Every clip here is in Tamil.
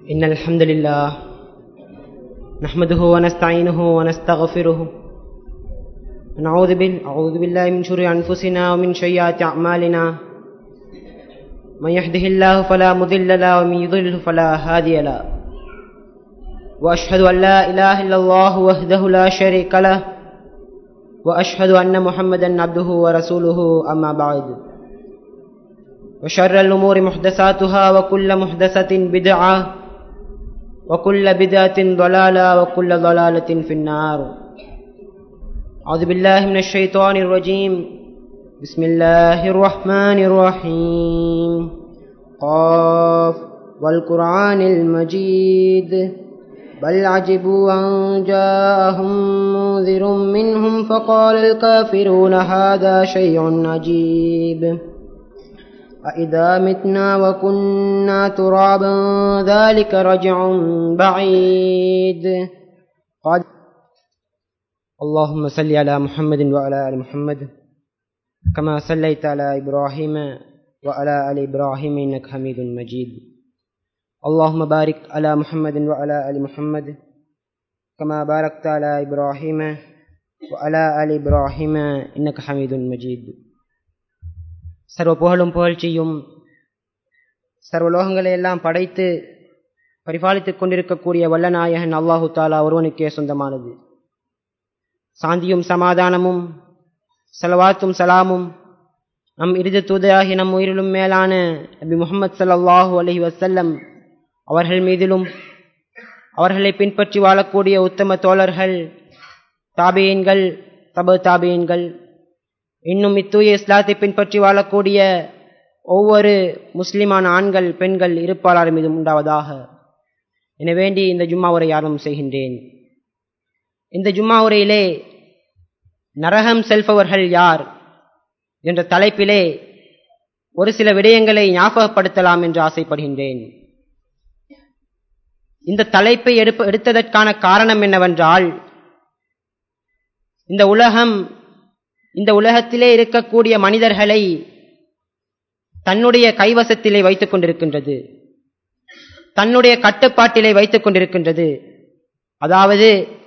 إن الحمد لله نحمده ونستعينه ونستغفره ونعوذ بال... أعوذ بالله من شرور أنفسنا ومن سيئات أعمالنا من يهده الله فلا مضل له ومن يضلل فلا هادي له وأشهد أن لا إله إلا الله وحده لا شريك له وأشهد أن محمدا عبده ورسوله أما بعد وشر الأمور محدثاتها وكل محدثة بدعة وكل بدعة ضلالة وكل ضلالة في النار أعوذ بالله من الشيطان الرجيم بسم الله الرحمن الرحيم قاف والقرآن المجيد بل عجبوا أن جاءهم منذر منهم فقال الكافرون هذا شيء عجيب أإذا متنا وكنا ترابا ذلك رجع بعيد قد اللهم صل على محمد وعلى آل محمد كما صليت على إبراهيم وعلى آل إبراهيم إنك حميد مجيد اللهم بارك على محمد وعلى آل محمد كما باركت على إبراهيم وعلى آل إبراهيم إنك حميد مجيد சர்வ புகழும் புகழ்ச்சியும் சர்வ லோகங்களை எல்லாம் படைத்து பரிபாலித்துக் கொண்டிருக்கக்கூடிய வல்லநாயகன் அல்லாஹு தாலா ஒருவனுக்கே சொந்தமானது சாந்தியும் சமாதானமும் சலவாத்தும் சலாமும் நம் இறுதி தூதராகி நம் உயிரிலும் மேலான நபி முகமது சல்லாஹூ அலஹி வசல்லம் அவர்கள் மீதிலும் அவர்களை பின்பற்றி வாழக்கூடிய உத்தம தோழர்கள் தாபியன்கள் தப தாபியன்கள் இன்னும் இத்தூய இஸ்லாத்தை பின்பற்றி வாழக்கூடிய ஒவ்வொரு முஸ்லிமான ஆண்கள் பெண்கள் இருப்பாளர் மீதும் உண்டாவதாக என வேண்டி இந்த ஜும்மா உரை ஆரம்பம் செய்கின்றேன் இந்த ஜும்மா உரையிலே நரகம் செல்பவர்கள் யார் என்ற தலைப்பிலே ஒரு சில விடயங்களை ஞாபகப்படுத்தலாம் என்று ஆசைப்படுகின்றேன் இந்த தலைப்பை எடுப்ப எடுத்ததற்கான காரணம் என்னவென்றால் இந்த உலகம் இந்த உலகத்திலே இருக்கக்கூடிய மனிதர்களை தன்னுடைய கைவசத்திலே வைத்துக் கொண்டிருக்கின்றது தன்னுடைய கட்டுப்பாட்டிலே வைத்துக் கொண்டிருக்கின்றது அதாவது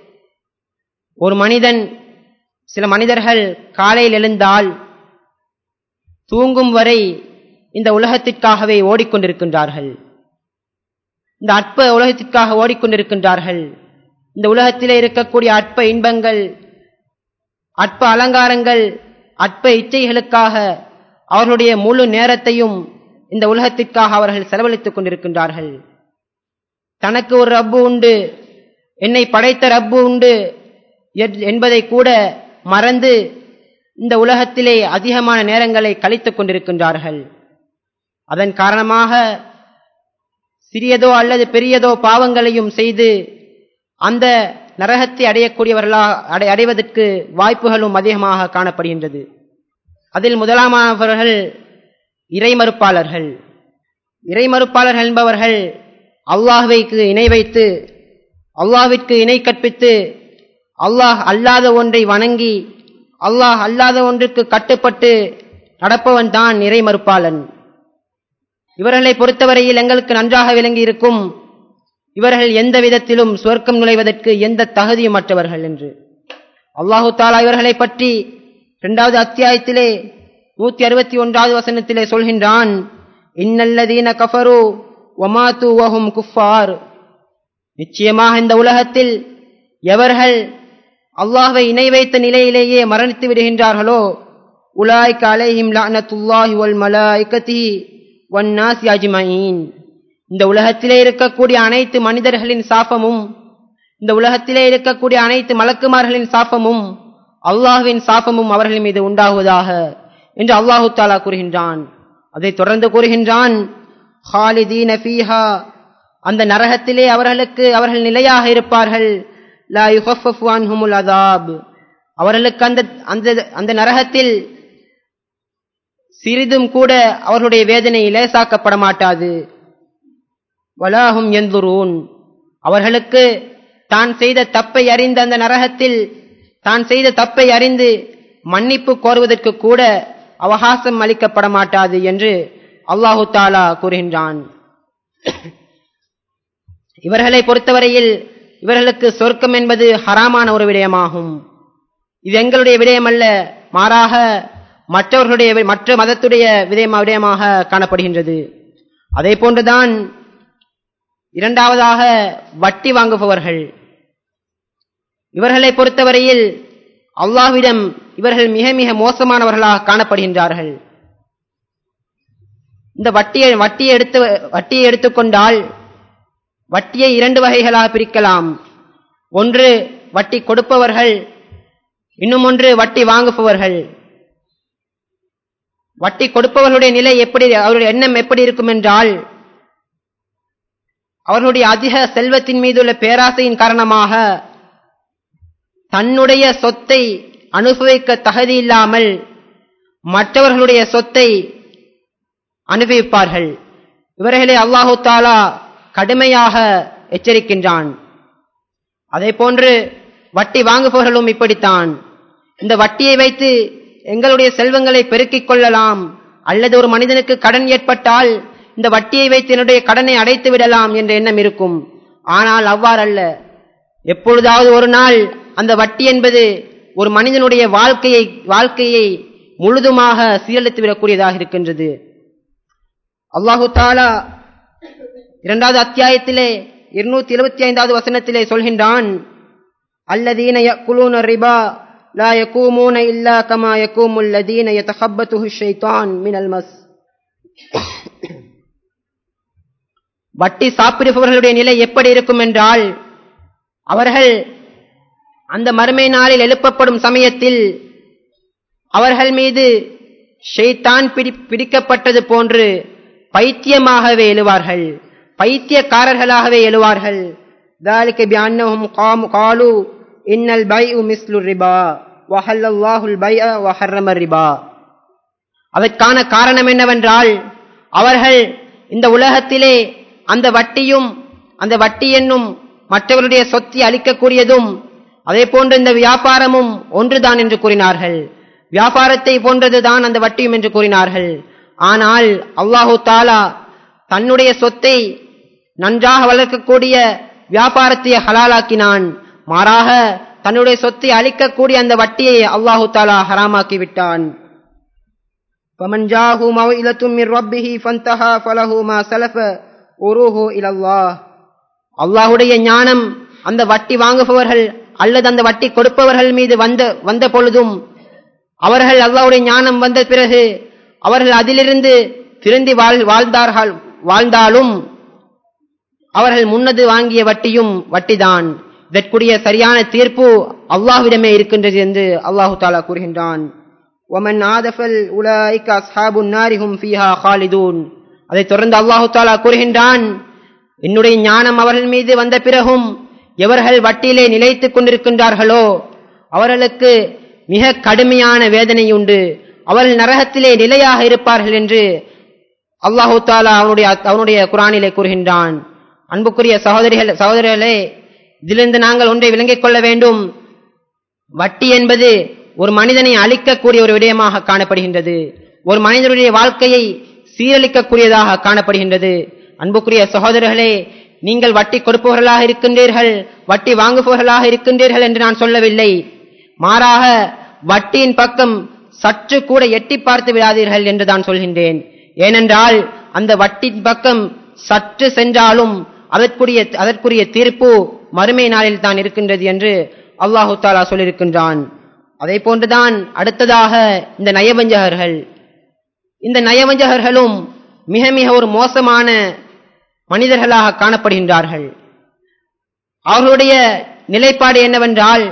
ஒரு மனிதன் சில மனிதர்கள் காலையில் எழுந்தால் தூங்கும் வரை இந்த உலகத்திற்காகவே ஓடிக்கொண்டிருக்கின்றார்கள் இந்த அற்ப உலகத்திற்காக ஓடிக்கொண்டிருக்கின்றார்கள் இந்த உலகத்திலே இருக்கக்கூடிய அற்ப இன்பங்கள் அற்ப அலங்காரங்கள் அற்ப இச்சைகளுக்காக அவர்களுடைய முழு நேரத்தையும் இந்த உலகத்திற்காக அவர்கள் செலவழித்துக் கொண்டிருக்கின்றார்கள் தனக்கு ஒரு ரப்பு உண்டு என்னை படைத்த ரப்பு உண்டு என்பதை கூட மறந்து இந்த உலகத்திலே அதிகமான நேரங்களை கழித்துக் கொண்டிருக்கின்றார்கள் அதன் காரணமாக சிறியதோ அல்லது பெரியதோ பாவங்களையும் செய்து அந்த நரகத்தை அடையக்கூடியவர்களாக அடை அடைவதற்கு வாய்ப்புகளும் அதிகமாக காணப்படுகின்றது அதில் முதலாமானவர்கள் இறைமறுப்பாளர்கள் இறைமறுப்பாளர்கள் என்பவர்கள் அல்லாஹ்வைக்கு இணை வைத்து அல்லாஹ்விற்கு இணை கற்பித்து அல்லாஹ் அல்லாத ஒன்றை வணங்கி அல்லாஹ் அல்லாத ஒன்றுக்கு கட்டுப்பட்டு நடப்பவன் தான் இறைமறுப்பாளன் இவர்களை பொறுத்தவரையில் எங்களுக்கு நன்றாக விளங்கி இருக்கும் இவர்கள் எந்த விதத்திலும் சுவர்க்கம் நுழைவதற்கு எந்த தகுதியும் மற்றவர்கள் என்று அல்லாஹு தாலா இவர்களை பற்றி இரண்டாவது அத்தியாயத்திலே நூத்தி அறுபத்தி ஒன்றாவது வசனத்திலே சொல்கின்றான் இன்னல்லதீன கஃபரு ஒமாத்து வஹும் குஃபார் நிச்சயமாக இந்த உலகத்தில் எவர்கள் அல்லாஹை இணை வைத்த நிலையிலேயே மரணித்து விடுகின்றார்களோ உலாய்க அலைஹிம் லானத்துல்லாஹி வல் மலாய்கதி வன்னாசி அஜ்மயின் இந்த உலகத்திலே இருக்கக்கூடிய அனைத்து மனிதர்களின் சாபமும் இந்த உலகத்திலே இருக்கக்கூடிய அனைத்து மலக்குமார்களின் சாபமும் அல்லாஹுவின் சாபமும் அவர்கள் மீது உண்டாகுவதாக என்று அல்லாஹு தாலா கூறுகின்றான் அதை தொடர்ந்து கூறுகின்றான் ஹாலிதீன ஃபீஹா அந்த நரகத்திலே அவர்களுக்கு அவர்கள் நிலையாக இருப்பார்கள் லா யுஹஃபஃபு அன்ஹுமுல் அதாப் அவர்களுக்கு அந்த அந்த அந்த நரகத்தில் சிறிதும் கூட அவர்களுடைய வேதனை லேசாக்கப்பட மாட்டாது வலாஹும் எந்துரூன் அவர்களுக்கு தான் செய்த தப்பை அறிந்த அந்த நரகத்தில் தான் செய்த தப்பை அறிந்து மன்னிப்பு கோருவதற்கு கூட அவகாசம் அளிக்கப்பட மாட்டாது என்று அல்லாஹு தாலா கூறுகின்றான் இவர்களை பொறுத்தவரையில் இவர்களுக்கு சொர்க்கம் என்பது ஹராமான ஒரு விடயமாகும் இது எங்களுடைய விடயமல்ல மாறாக மற்றவர்களுடைய மற்ற மதத்துடைய விடயமா விடயமாக காணப்படுகின்றது அதே போன்றுதான் இரண்டாவதாக வட்டி வாங்குபவர்கள் இவர்களை பொறுத்தவரையில் அல்லாஹ்விடம் இவர்கள் மிக மிக மோசமானவர்களாக காணப்படுகின்றார்கள் இந்த வட்டியை வட்டியை எடுத்து வட்டியை எடுத்துக்கொண்டால் வட்டியை இரண்டு வகைகளாக பிரிக்கலாம் ஒன்று வட்டி கொடுப்பவர்கள் இன்னும் ஒன்று வட்டி வாங்குபவர்கள் வட்டி கொடுப்பவர்களுடைய நிலை எப்படி அவருடைய எண்ணம் எப்படி இருக்கும் என்றால் அவர்களுடைய அதிக செல்வத்தின் மீதுள்ள பேராசையின் காரணமாக தன்னுடைய சொத்தை அனுபவிக்க தகுதி இல்லாமல் மற்றவர்களுடைய சொத்தை அனுபவிப்பார்கள் இவர்களை அல்லாஹு தாலா கடுமையாக எச்சரிக்கின்றான் அதே போன்று வட்டி வாங்குபவர்களும் இப்படித்தான் இந்த வட்டியை வைத்து எங்களுடைய செல்வங்களை பெருக்கிக் கொள்ளலாம் அல்லது ஒரு மனிதனுக்கு கடன் ஏற்பட்டால் இந்த வட்டியை வைத்து என்னுடைய கடனை அடைத்து விடலாம் என்ற எண்ணம் இருக்கும் ஆனால் அவ்வாறல்ல எப்பொழுதாவது ஒரு நாள் அந்த வட்டி என்பது ஒரு மனிதனுடைய வாழ்க்கையை வாழ்க்கையை முழுதுமாக சீரழித்து விடக்கூடியதாக இருக்கின்றது அல்லாஹு தாலா இரண்டாவது அத்தியாயத்திலே இருநூத்தி இருபத்தி ஐந்தாவது வசனத்திலே சொல்கின்றான் அல்லதீன யக்குலூன ரிபா லா யகூமூன இல்லா கமா யகூமுல் லதீன யதஹப்பத்துஹு ஷைத்தான் மினல் மஸ் வட்டி சாப்பிடுபவர்களுடைய நிலை எப்படி இருக்கும் என்றால் அவர்கள் அந்த மறுமை நாளில் எழுப்பப்படும் சமயத்தில் அவர்கள் மீது ஷெய்தான் பிடி பிடிக்கப்பட்டது போன்று பைத்தியமாகவே எழுவார்கள் பைத்தியக்காரர்களாகவே எழுவார்கள் ذلك بأنهم قالوا إن البيع مثل الربا وحل الله البيع وحرم الربا அதற்கான காரணம் என்னவென்றால் அவர்கள் இந்த உலகத்திலே அந்த வட்டியும் அந்த வட்டி என்னும் மற்றவருடைய சொத்தை அளிக்கக்கூடியதும் அதே போன்று இந்த வியாபாரமும் ஒன்றுதான் என்று கூறினார்கள் வியாபாரத்தை போன்றதுதான் அந்த வட்டியும் என்று கூறினார்கள் ஆனால் அல்லாஹு தாலா தன்னுடைய சொத்தை நன்றாக வளர்க்கக்கூடிய வியாபாரத்தை ஹலாலாக்கினான் மாறாக தன்னுடைய சொத்தை அளிக்கக்கூடிய அந்த வட்டியை அல்லாஹு தாலா ஹராமாக்கி விட்டான் فمن جاءه موئلة من ربه فانتهى فله ما سلف உருஹு இலல்லாஹ் அல்லாஹுடைய ஞானம் அந்த வட்டி வாங்குபவர்கள் அல்லது அந்த வட்டி கொடுப்பவர்கள் மீது வந்த வந்த பொழுதும் அவர்கள் அல்லாஹுடைய ஞானம் வந்த பிறகு அவர்கள் அதிலிருந்து திருந்தி வாழ் வாழ்ந்தார்கள் வாழ்ந்தாலும் அவர்கள் முன்னது வாங்கிய வட்டியும் வட்டிதான் இதற்குரிய சரியான தீர்ப்பு அல்லாஹ்விடமே இருக்கின்றது என்று அல்லாஹு தாலா கூறுகின்றான் ஒமன் ஆதஃபல் உலாய்க அஸ்ஹாபுன் நாரிஹும் ஃபீஹா ஹாலிதூன் அதைத் தொடர்ந்து அல்லாஹு தாலா கூறுகின்றான் என்னுடைய ஞானம் அவர்கள் மீது வந்த பிறகும் எவர்கள் வட்டியிலே நிலைத்துக் கொண்டிருக்கின்றார்களோ அவர்களுக்கு மிக கடுமையான வேதனை உண்டு அவர்கள் நரகத்திலே நிலையாக இருப்பார்கள் என்று அல்லாஹு தாலா அவனுடைய அவனுடைய குரானிலே கூறுகின்றான் அன்புக்குரிய சகோதரிகள் சகோதரர்களே இதிலிருந்து நாங்கள் ஒன்றை விளங்கிக் கொள்ள வேண்டும் வட்டி என்பது ஒரு மனிதனை அழிக்கக்கூடிய ஒரு விடயமாக காணப்படுகின்றது ஒரு மனிதனுடைய வாழ்க்கையை சீரழிக்கக்கூடியதாக காணப்படுகின்றது அன்புக்குரிய சகோதரர்களே நீங்கள் வட்டி கொடுப்பவர்களாக இருக்கின்றீர்கள் வட்டி வாங்குபவர்களாக இருக்கின்றீர்கள் என்று நான் சொல்லவில்லை மாறாக வட்டியின் பக்கம் சற்று கூட எட்டி பார்த்து விடாதீர்கள் என்று தான் சொல்கின்றேன் ஏனென்றால் அந்த வட்டியின் பக்கம் சற்று சென்றாலும் அதற்குரிய அதற்குரிய தீர்ப்பு மறுமை நாளில் தான் இருக்கின்றது என்று அல்லாஹு தாலா சொல்லியிருக்கின்றான் அதே போன்றுதான் அடுத்ததாக இந்த நயவஞ்சகர்கள் இந்த நயவஞ்சகர்களும் மிக மிக ஒரு மோசமான மனிதர்களாக காணப்படுகின்றார்கள் அவர்களுடைய நிலைப்பாடு என்னவென்றால்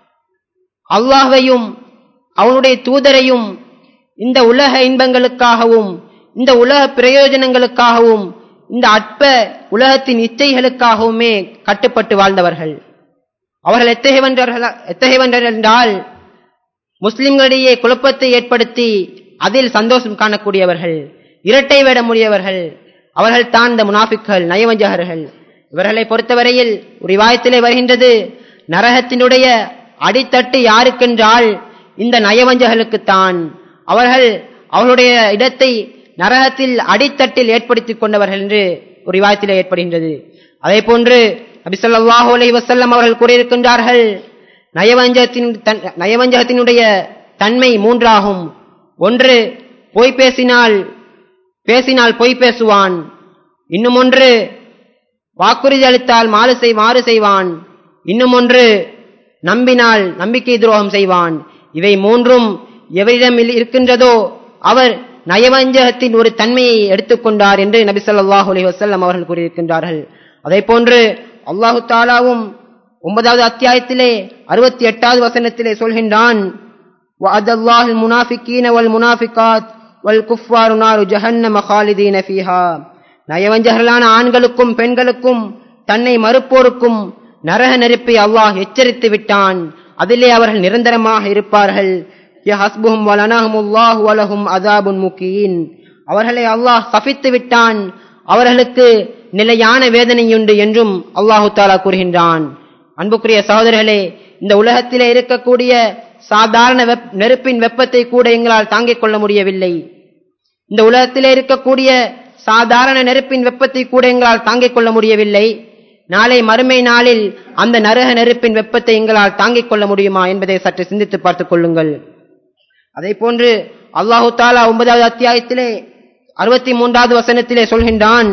அல்லாஹையும் அவனுடைய தூதரையும் இந்த உலக இன்பங்களுக்காகவும் இந்த உலக பிரயோஜனங்களுக்காகவும் இந்த அற்ப உலகத்தின் இச்சைகளுக்காகவுமே கட்டுப்பட்டு வாழ்ந்தவர்கள் அவர்கள் எத்தகையவன்றர்கள் எத்தகையவன்றர்கள் என்றால் முஸ்லிம்களிடையே குழப்பத்தை ஏற்படுத்தி அதில் சந்தோஷம் காணக்கூடியவர்கள் இரட்டை வேடமுடையவர்கள் அவர்கள் தான் இந்த முனாஃபிக்கள் நயவஞ்சகர்கள் இவர்களை பொறுத்தவரையில் ஒரு வாயத்திலே வருகின்றது நரகத்தினுடைய அடித்தட்டு யாருக்கென்றால் இந்த நயவஞ்சகர்களுக்குத்தான் அவர்கள் அவர்களுடைய இடத்தை நரகத்தில் அடித்தட்டில் ஏற்படுத்திக் கொண்டவர்கள் என்று ஒரு விவாதத்திலே ஏற்படுகின்றது அதே போன்று நபிசல்லாஹு அலைஹி வஸல்லம் அவர்கள் கூறியிருக்கின்றார்கள் நயவஞ்சகத்தின் தன்- நயவஞ்சகத்தினுடைய தன்மை மூன்றாகும் ஒன்று பொய் பேசினால் பேசினால் பொய் பேசுவான் இன்னும் ஒன்று வாக்குறுதி அளித்தால் மாறு செய் மாறு செய்வான் இன்னும் ஒன்று நம்பினால் நம்பிக்கை துரோகம் செய்வான் இவை மூன்றும் எவரிடம் இல்- இருக்கின்றதோ அவர் நயவஞ்சகத்தின் ஒரு தன்மையை எடுத்துக்கொண்டார் என்று நபி ஸல்லல்லாஹு அலைஹி வஸல்லம் அவர்கள் கூறியிருக்கின்றார்கள் அதே போன்று அல்லாஹு தாலாவும் ஒன்பதாவது அத்தியாயத்திலே அறுபத்தி எட்டாவது வசனத்திலே சொல்கின்றான் وعد الله المنافقين والمنافقات والكفار نار جهنم خالدين فيها நயவஞ்சகர்களான ஆண்களுக்கும் பெண்களுக்கும் தன்னை மறுப்போருக்கும் நரக நெருப்பை அல்லாஹ் எச்சரித்து விட்டான் அதிலே அவர்கள் நிரந்தரமாக இருப்பார்கள் யஹஸ்புஹும் வலனஹுமுல்லாஹு வலஹும் அதாபுன் முகீன் அவர்களை அல்லாஹ் சபித்து விட்டான் அவர்களுக்கு நிலையான வேதனையுண்டு என்றும் அல்லாஹு தாலா கூறுகின்றான் அன்புக்குரிய சகோதரர்களே இந்த உலகத்திலே இருக்கக்கூடிய சாதாரண வெப் நெருப்பின் வெப்பத்தை கூட எங்களால் தாங்கிக் கொள்ள முடியவில்லை இந்த உலகத்திலே இருக்கக்கூடிய சாதாரண நெருப்பின் வெப்பத்தை கூட எங்களால் தாங்கிக் கொள்ள முடியவில்லை நாளை மறுமை நாளில் அந்த நரக நெருப்பின் வெப்பத்தை எங்களால் தாங்கிக் கொள்ள முடியுமா என்பதை சற்று சிந்தித்து பார்த்துக் கொள்ளுங்கள் அதே போன்று அல்லாஹு தாலா ஒன்பதாவது அத்தியாயத்திலே அறுபத்தி மூன்றாவது வசனத்திலே சொல்கின்றான்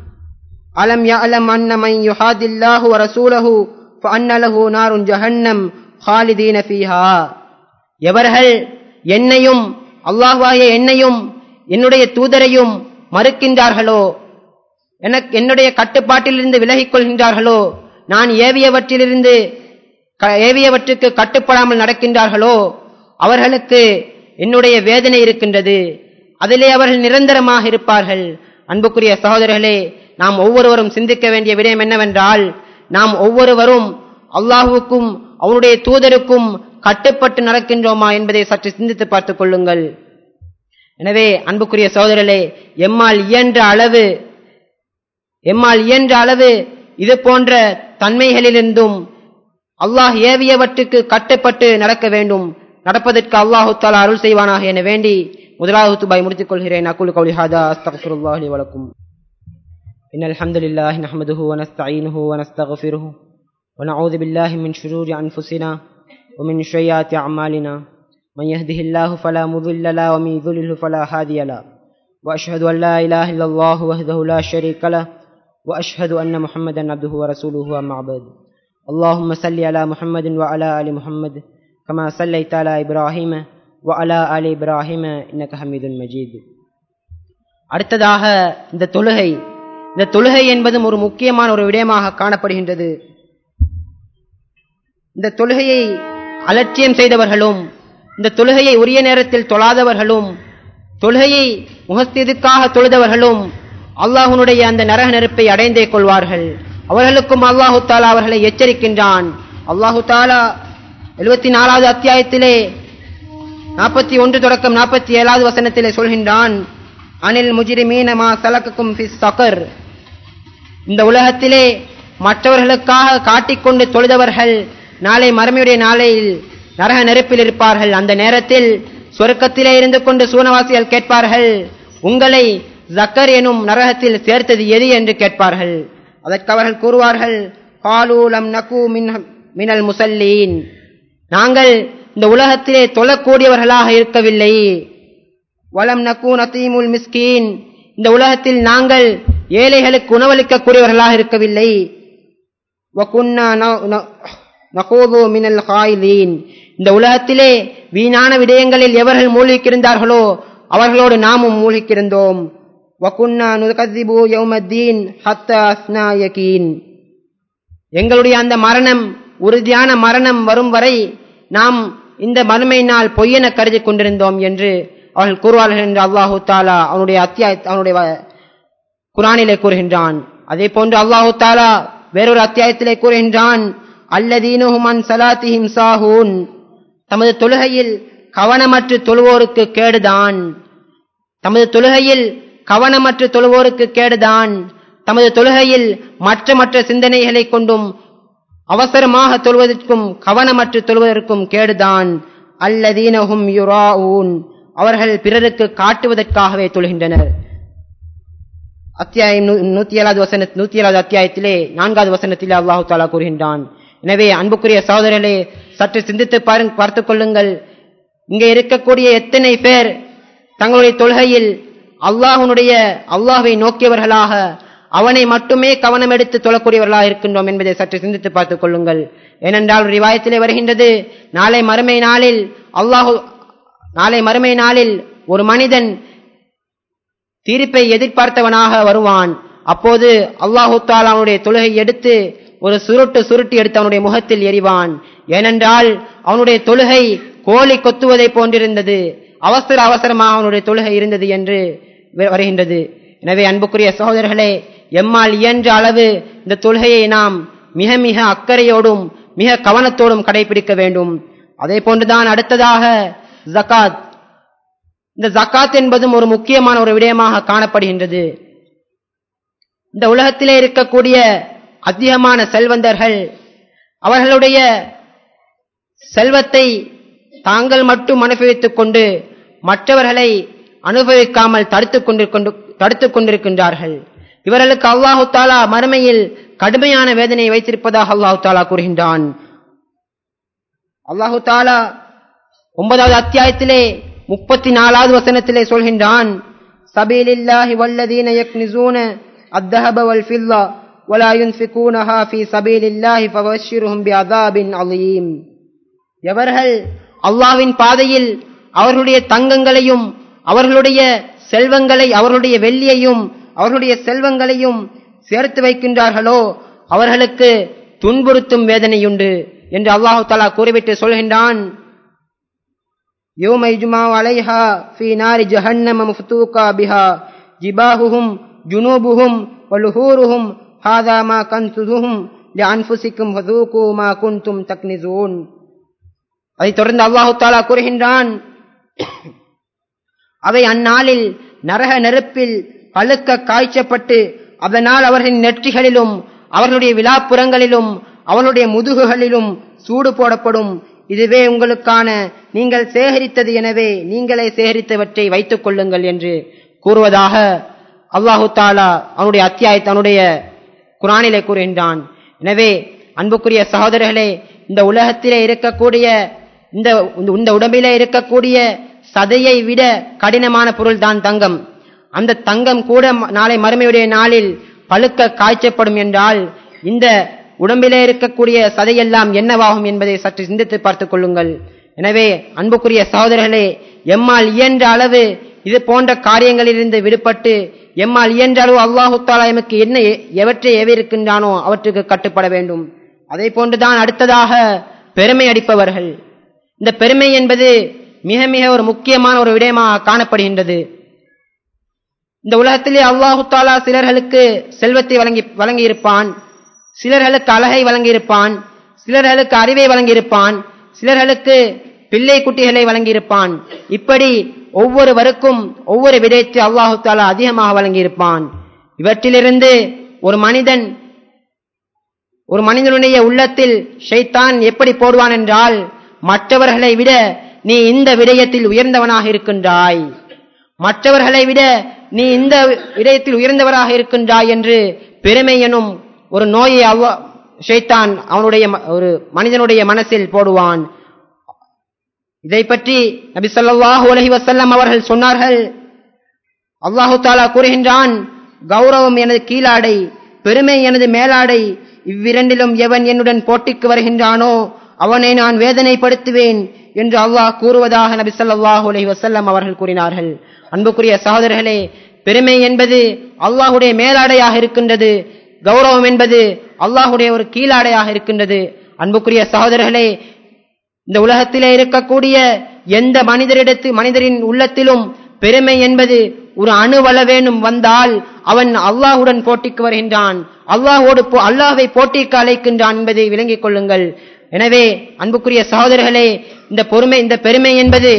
அலம் யஅலம் அன்ன மன் யுஹாதில்லாஹு வ ரசூலஹு ஃபஅன்ன லஹு நாருன் ஜஹன்னம் ஹாலிதீன ஃபீஹா எவர்கள் என்னையும் அல்லாஹ்வாகிய என்னையும் என்னுடைய தூதரையும் மறுக்கின்றார்களோ எனக்கு என்னுடைய கட்டுப்பாட்டிலிருந்து விலகிக் கொள்கின்றார்களோ நான் ஏவியவற்றிலிருந்து க- ஏவியவற்றுக்கு கட்டுப்படாமல் நடக்கின்றார்களோ அவர்களுக்கு என்னுடைய வேதனை இருக்கின்றது அதிலே அவர்கள் நிரந்தரமாக இருப்பார்கள் அன்புக்குரிய சகோதரர்களே நாம் ஒவ்வொருவரும் சிந்திக்க வேண்டிய விடயம் என்னவென்றால் நாம் ஒவ்வொருவரும் அல்லாஹுவுக்கும் அவனுடைய தூதருக்கும் கட்டுப்பட்டு நடக்கின்றோமா என்பதை சற்று சிந்தித்து பார்த்துக் கொள்ளுங்கள் எனவே அன்புக்குரிய சகோதரர்களே எம்மால் இயன்ற அளவு எம்மால் இயன்ற அளவு இது போன்ற தன்மைகளிலிருந்தும் அல்லாஹ் ஏவியவற்றுக்கு கட்டுப்பட்டு நடக்க வேண்டும் நடப்பதற்கு அல்லாஹு தாலா அருள் செய்வானாக என வேண்டி முதலாவது துபாய் முடித்துக் கொள்கிறேன் அக்குல் கௌலி ஹாதா அஸ்தக்ஃபிருல்லாஹி லி வலக்கும் إن الحمد لله نحمده ونستعينه ونستغفره ونعوذ بالله من شرور أنفسنا ومن سيئات أعمالنا من يهده الله فلا مضل له ومن يضلل فلا هادي له وأشهد أن لا إله إلا الله وحده لا شريك له وأشهد أن محمدا عبده ورسوله أما بعد اللهم صل على محمد وعلى آل محمد كما صليت على إبراهيم وعلى آل إبراهيم إنك حميد مجيد அடுத்ததாக இந்த தொழுகை இந்த தொழுகை என்பதும் ஒரு முக்கியமான ஒரு விடயமாக காணப்படுகின்றது இந்த தொழுகையை அலட்சியம் செய்தவர்களும் இந்த தொழுகையை உரிய நேரத்தில் தொழாதவர்களும் தொழுகையை முகஸ்திதுக்காக தொழுதவர்களும் அல்லாஹ்வுடைய அந்த நரக நெருப்பை அடைந்தே கொள்வார்கள் அவர்களுக்கும் அல்லாஹு தாலா அவர்களை எச்சரிக்கின்றான் அல்லாஹு தாலா எழுபத்தி நாலாவது அத்தியாயத்திலே நாற்பத்தி ஒன்று தொடக்கம் நாற்பத்தி ஏழாவது வசனத்திலே சொல்கின்றான் அனில் முஜிரிமீன மா சலக்கக்கும் ஃபிஸ் சகர் இந்த உலகத்திலே மற்றவர்களுக்காக காட்டிக்கொண்டு தொழுதவர்கள் நாளை மறுமையுடைய நாளையில் நரக நெருப்பில் இருப்பார்கள் அந்த நேரத்தில் சொர்க்கத்திலே இருந்து கொண்டு சூனவாசிகள் கேட்பார்கள் உங்களை ஜக்கர் எனும் நரகத்தில் சேர்த்தது எது என்று கேட்பார்கள் அதற்கு அவர்கள் கூறுவார்கள் பாலூலம் நகு மின் மினல் முசல்லீன் நாங்கள் இந்த உலகத்திலே தொழக்கூடியவர்களாக இருக்கவில்லை வலம் நக்கூன் அத்தீமுல் மிஸ்கீன் இந்த உலகத்தில் நாங்கள் ஏழைகளுக்கு உணவளிக்கக்கூடியவர்களாக இருக்கவில்லை வகுன்னா ந- ந- நகூது மினல் ஹாயிலீன் இந்த உலகத்திலே வீணான விடயங்களில் எவர்கள் மூழ்கியிருந்தார்களோ அவர்களோடு நாமும் மூழ்கியிருந்தோம் வகுன்னா நுகதிபு யௌமத்தீன் ஹத்த அஸ்னா யகீன் எங்களுடைய அந்த மரணம் உறுதியான மரணம் வரும் வரை நாம் இந்த மறுமை நாள் பொய்யென கருதி கொண்டிருந்தோம் என்று அவர்கள் கூறுவார்கள் என்று அல்லாஹு தாலா அவனுடைய அத்தியாய அவனுடைய வ- குரானிலே கூறுகின்றான் அதே போன்று அல்லாஹு தாலா வேறொரு அத்தியாயத்திலே கூறுகின்றான் அல்லதீனுஹும் அன் சலாத்திஹிம் சாஹூன் தமது தொழுகையில் கவனமற்று தொழுவோருக்கு கேடுதான் தமது தொழுகையில் கவனமற்று தொழுவோருக்கு கேடுதான் தமது தொழுகையில் மற்ற மற்ற சிந்தனைகளை கொண்டும் அவசரமாக தொழுவதற்கும் கவனமற்று தொழுவதற்கும் கேடுதான் அல்லதீனஹும் யுராஊன் அவர்கள் பிறருக்கு காட்டுவதற்காகவே தொழுகின்றனர் அத்தியாயம் நூ- நூத்தி ஏழாவது வசன நூத்தி ஏழாவது அத்தியாயத்திலே நான்காவது வசனத்திலே அல்லாஹு தாலா கூறுகின்றான் எனவே அன்புக்குரிய சகோதரர்களே சற்று சிந்தித்து பாருங்க பார்த்துக் கொள்ளுங்கள் இங்கே இருக்கக்கூடிய எத்தனை பேர் தங்களுடைய தொழுகையில் அல்லாஹ்வுடைய அல்லாஹ்வை நோக்கியவர்களாக அவனை மட்டுமே கவனம் எடுத்து தொழக்கூடியவர்களாக இருக்கின்றோம் என்பதை சற்று சிந்தித்து பார்த்துக் கொள்ளுங்கள் ஏனென்றால் ஒரு ரிவாயத்திலே வருகின்றது நாளை மறுமை நாளில் அல்லாஹு நாளை மறுமை நாளில் ஒரு மனிதன் தீர்ப்பை எதிர்பார்த்தவனாக வருவான் அப்போது அல்லாஹு தாலா அவனுடைய தொழுகை எடுத்து ஒரு சுருட்டு சுருட்டி எடுத்து அவனுடைய முகத்தில் எறிவான் ஏனென்றால் அவனுடைய தொழுகை கோழி கொத்துவதை போன்றிருந்தது அவசர அவசரமாக அவனுடைய தொழுகை இருந்தது என்று வ- வருகின்றது எனவே அன்புக்குரிய சகோதரர்களே எம்மால் இயன்ற அளவு இந்த தொழுகையை நாம் மிக மிக அக்கறையோடும் மிக கவனத்தோடும் கடைபிடிக்க வேண்டும் அதே போன்றுதான் அடுத்ததாக ஜகாத் இந்த ஜக்காத் என்பதும் ஒரு முக்கியமான ஒரு விடயமாக காணப்படுகின்றது இந்த உலகத்திலே இருக்கக்கூடிய அதிகமான செல்வந்தர்கள் அவர்களுடைய செல்வத்தை தாங்கள் மட்டும் அனுபவித்துக் கொண்டு மற்றவர்களை அனுபவிக்காமல் தடுத்துக் கொண்டு கொண்டு தடுத்துக் கொண்டிருக்கின்றார்கள் இவர்களுக்கு அல்லாஹு தாலா மறுமையில் கடுமையான வேதனை வைத்திருப்பதாக அல்லாஹு தாலா கூறுகின்றான் அல்லாஹு தாலா ஒன்பதாவது அத்தியாயத்திலே முப்பத்தி நாலாவது வசனத்திலே சொல்கின்றான் சபீலில்லாஹி வல்லதீன யக்னிசூன الذهب والفضة ولا ينفقونها في سبيل الله فبشرهم بعذاب عظيم எவர்கள் அல்லாஹ்வின் பாதையில் அவர்களுடைய தங்கங்களையும் அவர்களுடைய செல்வங்களை அவர்களுடைய வெள்ளியையும் அவர்களுடைய செல்வங்களையும் சேர்த்து வைக்கின்றார்களோ அவர்களுக்கு துன்புறுத்தும் வேதனையுண்டு என்று அல்லாஹு தஆலா கூறிவிட்டு சொல்கின்றான் يوم يجمع عليها في نار جهنم مفتوقا بها جباههم جنوبهم ولهورهم هذا ما كنتم لأنفسكم فذوقوا ما كنتم تكنزون அதைத் தொடர்ந்து அல்லாஹு தாலா கூறுகின்றான் அவை அந்நாளில் நரக நெருப்பில் பழுக்க காய்ச்சப்பட்டு அதனால் அவர்களின் நெற்றிகளிலும் அவர்களுடைய விழாப்புறங்களிலும் அவர்களுடைய முதுகுகளிலும் சூடு போடப்படும் இதுவே உங்களுக்கான நீங்கள் சேகரித்தது எனவே நீங்களே சேகரித்தவற்றை வைத்துக் கொள்ளுங்கள் என்று கூறுவதாக அல்லாஹு தாலா அவனுடைய அத்தியாயத்தை அவனுடைய குரானிலே கூறுகின்றான் எனவே அன்புக்குரிய சகோதரர்களே இந்த உலகத்திலே இருக்கக்கூடிய இந்த இந்த உடம்பிலே இருக்கக்கூடிய சதையை விட கடினமான பொருள் தான் தங்கம் அந்த தங்கம் கூட நாளை மறுமையுடைய நாளில் பழுக்க காய்ச்சப்படும் என்றால் இந்த உடம்பிலே இருக்கக்கூடிய சதையெல்லாம் என்னவாகும் என்பதை சற்று சிந்தித்து பார்த்துக் கொள்ளுங்கள் எனவே அன்புக்குரிய சகோதரர்களே எம்மால் இயன்ற அளவு இது போன்ற காரியங்களிலிருந்து விடுபட்டு எம்மால் இயன்ற அளவு அல்லாஹு தாலா எமக்கு என்ன எ- எவற்றை ஏவிருக்கின்றானோ அவற்றுக்கு கட்டுப்பட வேண்டும் அதே போன்றுதான் அடுத்ததாக பெருமை அடிப்பவர்கள் இந்த பெருமை என்பது மிக மிக ஒரு முக்கியமான ஒரு விடயமாக காணப்படுகின்றது இந்த உலகத்திலே அல்லாஹு தாலா சிலர்களுக்கு செல்வத்தை வழங்கி வழங்கியிருப்பான் சிலர்களுக்கு அழகை வழங்கியிருப்பான் சிலர்களுக்கு அறிவை வழங்கியிருப்பான் சிலர்களுக்கு பிள்ளை குட்டிகளை வழங்கியிருப்பான் இப்படி ஒவ்வொருவருக்கும் ஒவ்வொரு விடயத்தை அல்லாஹு தாலா அதிகமாக வழங்கியிருப்பான் இவற்றிலிருந்து ஒரு மனிதன் ஒரு மனிதனுடைய உள்ளத்தில் ஷைத்தான் எப்படி போடுவான் என்றால் மற்றவர்களை விட நீ இந்த விடயத்தில் உயர்ந்தவனாக இருக்கின்றாய் மற்றவர்களை விட நீ இந்த விடயத்தில் உயர்ந்தவராக இருக்கின்றாய் என்று பெருமை எனும் ஒரு நோயை அவ்வ ஷைத்தான் அவனுடைய ம- ஒரு மனிதனுடைய மனசில் போடுவான் இதை பற்றி நபி ஸல்லல்லாஹு அலைஹி வஸல்லம் அவர்கள் சொன்னார்கள் அல்லாஹு தாலா கூறுகின்றான் கௌரவம் எனது கீழாடை பெருமை எனது மேலாடை இவ்விரண்டிலும் எவன் என்னுடன் போட்டிக்கு வருகின்றானோ அவனை நான் வேதனைப்படுத்துவேன் என்று அல்லாஹ் கூறுவதாக நபி ஸல்லல்லாஹு அலைஹி வஸல்லம் அவர்கள் கூறினார்கள் அன்புக்குரிய சகோதரர்களே பெருமை என்பது அல்லாஹுடைய மேலாடையாக இருக்கின்றது கௌரவம் என்பது அல்லாஹுடைய ஒரு கீழாடையாக இருக்கின்றது அன்புக்குரிய சகோதரர்களே இந்த உலகத்திலே இருக்கக்கூடிய எந்த மனிதரிடத்து மனிதரின் உள்ளத்திலும் பெருமை என்பது ஒரு அணுவளவேனும் வந்தால் அவன் அல்லாஹுடன் போட்டிக்கு வருகின்றான் அல்லாஹோடு போ- அல்லாஹ்வை போட்டிக்கு அழைக்கின்றான் என்பதை விளங்கிக் கொள்ளுங்கள் எனவே அன்புக்குரிய சகோதரர்களே இந்த பொறுமை இந்த பெருமை என்பது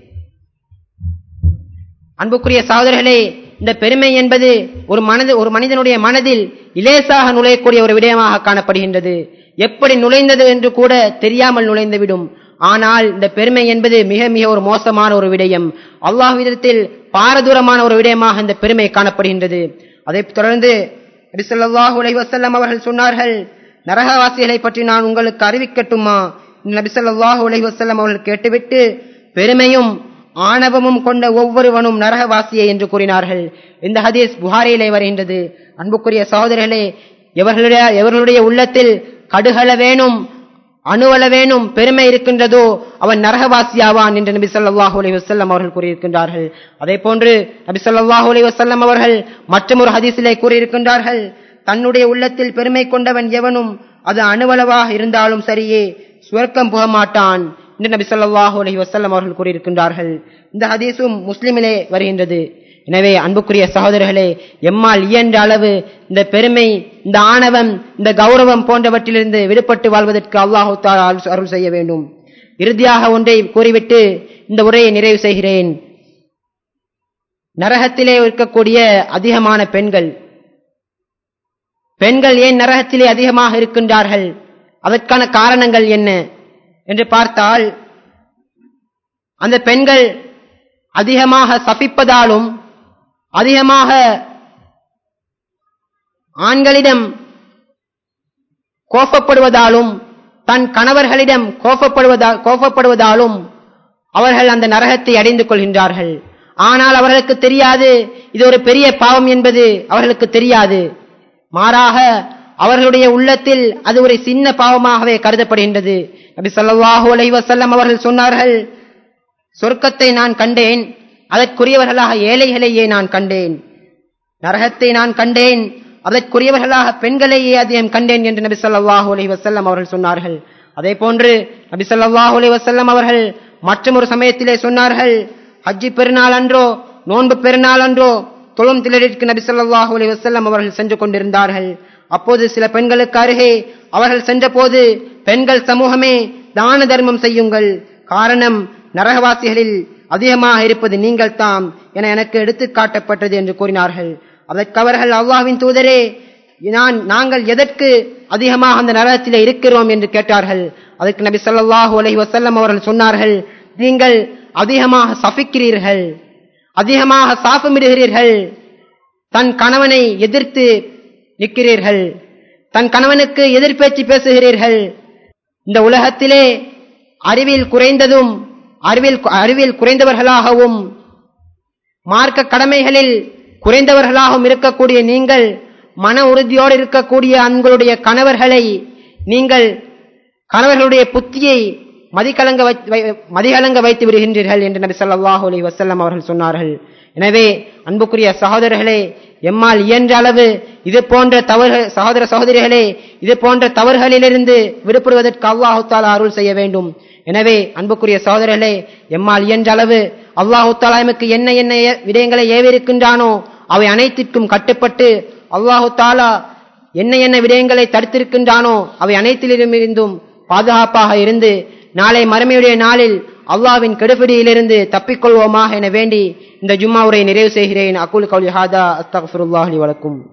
அன்புக்குரிய சகோதரர்களே இந்த பெருமை என்பது ஒரு மனது ஒரு மனிதனுடைய மனதில் இலேசாக நுழையக்கூடிய ஒரு விடயமாக காணப்படுகின்றது எப்படி நுழைந்தது என்று கூட தெரியாமல் நுழைந்துவிடும் ஆனால் இந்த பெருமை என்பது மிக மிக ஒரு மோசமான ஒரு விடயம் அல்லாஹ்விடத்தில் பாரதூரமான ஒரு விடயமாக இந்த பெருமை காணப்படுகின்றது அதைத் தொடர்ந்து நபி ஸல்லல்லாஹு அலைஹி வஸல்லம் அவர்கள் சொன்னார்கள் நரகவாசிகளை பற்றி நான் உங்களுக்கு அறிவிக்கட்டுமா நபி ஸல்லல்லாஹு அலைஹி வஸல்லம் அவர்கள் கேட்டுவிட்டு பெருமையும் ஆணவமும் கொண்ட ஒவ்வொருவனும் நரகவாசியே என்று கூறினார்கள் இந்த ஹதீஸ் புகாரியிலே வருகின்றது அன்புக்குரிய சகோதரர்களே எவர்களுடைய எவர்களுடைய உள்ளத்தில் கடுகள வேணும் அணுவள வேணும் பெருமை இருக்கின்றதோ அவன் நரகவாசியாவான் என்று நபி ஸல்லல்லாஹு அலைஹி வஸல்லம் அவர்கள் கூறியிருக்கின்றார்கள் அதே போன்று நபி ஸல்லல்லாஹு அலைஹி வஸல்லம் அவர்கள் மற்றொரு ஹதீஸிலே கூறியிருக்கின்றார்கள் தன்னுடைய உள்ளத்தில் பெருமை கொண்டவன் எவனும் அது அணுவளவாக இருந்தாலும் சரியே சுவர்க்கம் புக மாட்டான் என்று நபி ஸல்லல்லாஹு அலைஹி வஸல்லம் அவர்கள் கூறியிருக்கின்றார்கள் இந்த ஹதீஸும் முஸ்லிமிலே வருகின்றது எனவே அன்புக்குரிய சகோதரர்களே எம்மால் இயன்ற அளவு இந்த பெருமை இந்த ஆணவம் இந்த கௌரவம் போன்றவற்றிலிருந்து விடுபட்டு வாழ்வதற்கு அல்லாஹு தஆலா அருள் செய்ய வேண்டும் இறுதியாக ஒன்றை கூறிவிட்டு இந்த உரையை நிறைவு செய்கிறேன் நரகத்திலே இருக்கக்கூடிய அதிகமான பெண்கள் பெண்கள் ஏன் நரகத்திலே அதிகமாக இருக்கின்றார்கள் அதற்கான காரணங்கள் என்ன என்று பார்த்தால் அந்த பெண்கள் அதிகமாக சபிப்பதாலும் அதிகமாக ஆண்களிடம் கோபப்படுவதாலும் தன் கணவர்களிடம் கோபப்படுவதா கோபப்படுவதாலும் அவர்கள் அந்த நரகத்தை அடைந்து கொள்கின்றார்கள் ஆனால் அவர்களுக்கு தெரியாது இது ஒரு பெரிய பாவம் என்பது அவர்களுக்கு தெரியாது மாறாக அவர்களுடைய உள்ளத்தில் அது ஒரு சின்ன பாவமாகவே கருதப்படுகின்றது நபி ஸல்லல்லாஹு அலைஹி வஸல்லம் அவர்கள் சொன்னார்கள் சொர்க்கத்தை நான் கண்டேன் அதற்குரியவர்களாக ஏழைகளையே நான் கண்டேன் நரகத்தை நான் கண்டேன் அதற்குரியவர்களாக பெண்களையே அதிகம் கண்டேன் என்று நபி ஸல்லல்லாஹு அலைஹி வஸல்லம் அவர்கள் சொன்னார்கள் அதே போன்று நபி ஸல்லல்லாஹு அலைஹி வஸல்லம் அவர்கள் மற்றொரு சமயத்திலே சொன்னார்கள் ஹஜ்ஜி பெருநாள் அன்றோ நோன்பு பெருநாள் அன்றோ தொழும் திலரிற்கு நபி ஸல்லல்லாஹு அலைஹி வஸல்லம் அவர்கள் சென்று கொண்டிருந்தார்கள் அப்போது சில பெண்களுக்கு அருகே அவர்கள் சென்றபோது பெண்கள் சமூகமே தான தர்மம் செய்யுங்கள் காரணம் நரகவாசிகளில் அதிகமாக இருப்பது நீங்கள் தாம் என எனக்கு எடுத்துக் காட்டப்பட்டது என்று கூறினார்கள் அதற்கு அவர்கள் அல்லாஹ்வின் தூதரே நான் நாங்கள் எதற்கு அதிகமாக அந்த நரகத்திலே இருக்கிறோம் என்று கேட்டார்கள் அதற்கு நபி ஸல்லல்லாஹு அலைஹி வஸல்லம் அவர்கள் சொன்னார்கள் நீங்கள் அதிகமாக சபிக்கிறீர்கள் அதிகமாக சாபமிடுகிறீர்கள் தன் கணவனை எதிர்த்து நிற்கிறீர்கள் தன் கணவனுக்கு எதிர்பேச்சு பேசுகிறீர்கள் இந்த உலகத்திலே அறிவில் குறைந்ததும் அறிவில் அறிவில் குறைந்தவர்களாகவும் மார்க்க கடமைகளில் குறைந்தவர்களாகவும் இருக்கக்கூடிய நீங்கள் மன உறுதியோடு இருக்கக்கூடிய உங்களுடைய கணவர்களை நீங்கள் கணவர்களுடைய புத்தியை மதிக்கலங்க வைத்து- வை- மதிகலங்க வைத்து விடுகின்றீர்கள் என்று நபி ஸல்லல்லாஹு அலைஹி வஸல்லம் அவர்கள் சொன்னார்கள் எனவே அன்புக்குரிய சகோதரர்களே எம்மால் இயன்ற அளவு இது போன்ற தவறு சகோதர சகோதரிகளே இது போன்ற தவறுகளிலிருந்து விடுபடுவதற்கு அல்லாஹு தாலா அருள் செய்ய வேண்டும் எனவே அன்புக்குரிய சகோதரர்களே எம்மால் இயன்ற அளவு அல்லாஹு தாலா எமக்கு என்ன என்ன ஏ- விடயங்களை ஏவிருக்கின்றானோ அவை அனைத்திற்கும் கட்டுப்பட்டு அல்லாஹு தாலா என்ன என்ன விடயங்களை தடுத்திருக்கின்றானோ அவை அனைத்திலிருந்தும் பாதுகாப்பாக இருந்து நாளை மறுமையுடைய நாளில் அல்லாஹ்வின் கெடுபிடியிலிருந்து தப்பிக்கொள்வோமாக என வேண்டி இந்த ஜும்மா உரை நிறைவு செய்கிறேன் அக்குல் கவுலி ஹாதா அஸ்தக்ஃபிருல்லாஹி வலக்கும்